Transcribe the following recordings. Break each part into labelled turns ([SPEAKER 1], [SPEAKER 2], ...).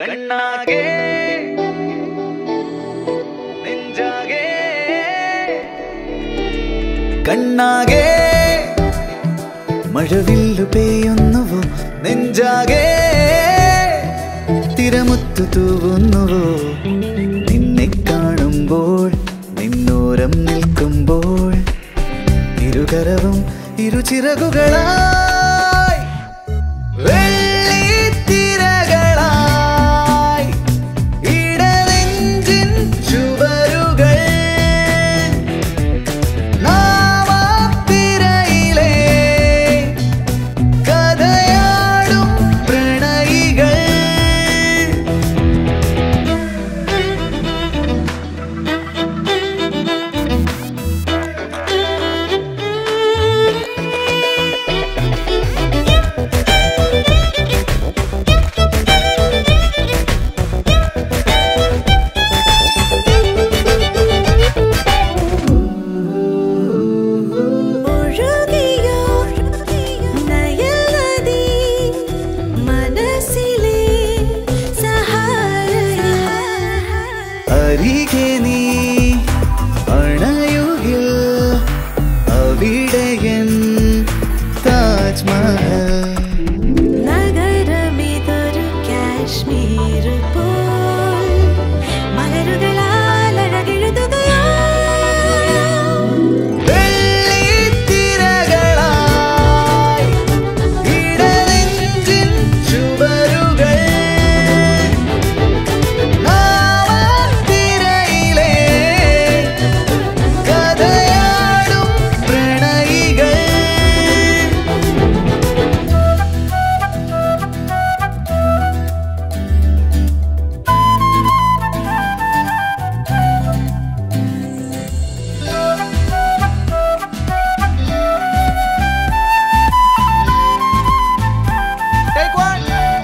[SPEAKER 1] കണ്ണാകെ നെഞ്ചാകെ കണ്ണാകെ മഴവില്ലു പെയ്യുന്നുവോ നെഞ്ചാകെ തിരമുത്തു തൂവുന്നുവോ നിന്നെ കാണുമ്പോൾ നിന്നോരം നിൽക്കുമ്പോൾ ഇരുകരവും ഇരുചിറകുകളായി വെള്ളിത്തിരകളായി ഇടനെഞ്ചിൻ ചുവരുകൾ നാവാത്തിരയിലെ കഥയാടും പ്രണയികൾ
[SPEAKER 2] ഒഴുകിയോ നയനദി മനസ്സിലെ സഹായ
[SPEAKER 1] അരികെ നീ അണയുകിൽ അവിടെയൻ താജ്മഹൽ
[SPEAKER 2] നഗരമിതൊരു കാശ്മീർ പോൽ മലരുകളാൽ അഴകെഴുതുകയോ
[SPEAKER 1] വെള്ളിത്തിരകളായി ഇടനെഞ്ചിൻ ചുവരുകൾ നാവാത്തിരയിലെ കഥയാടും പ്രണയികൾ Take one.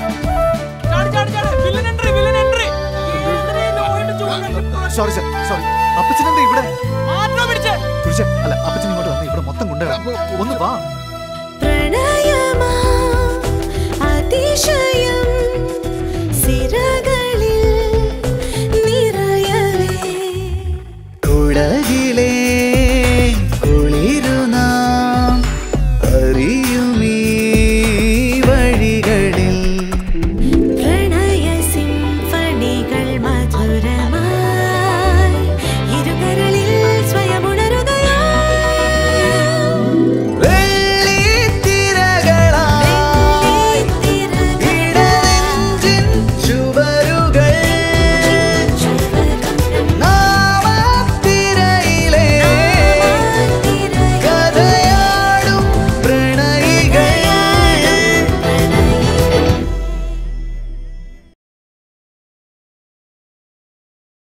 [SPEAKER 3] Sorry sir sorry അപ്പച്ചനെന്താ ഇവിടെ പിടിച്ചേ അല്ല അപ്പച്ചൻ ഇങ്ങോട്ട് വന്ന് ഇവിടെ മൊത്തം കൊണ്ടുവരാം ഒന്ന് വാ
[SPEAKER 2] പ്രണയമാ അതിശയം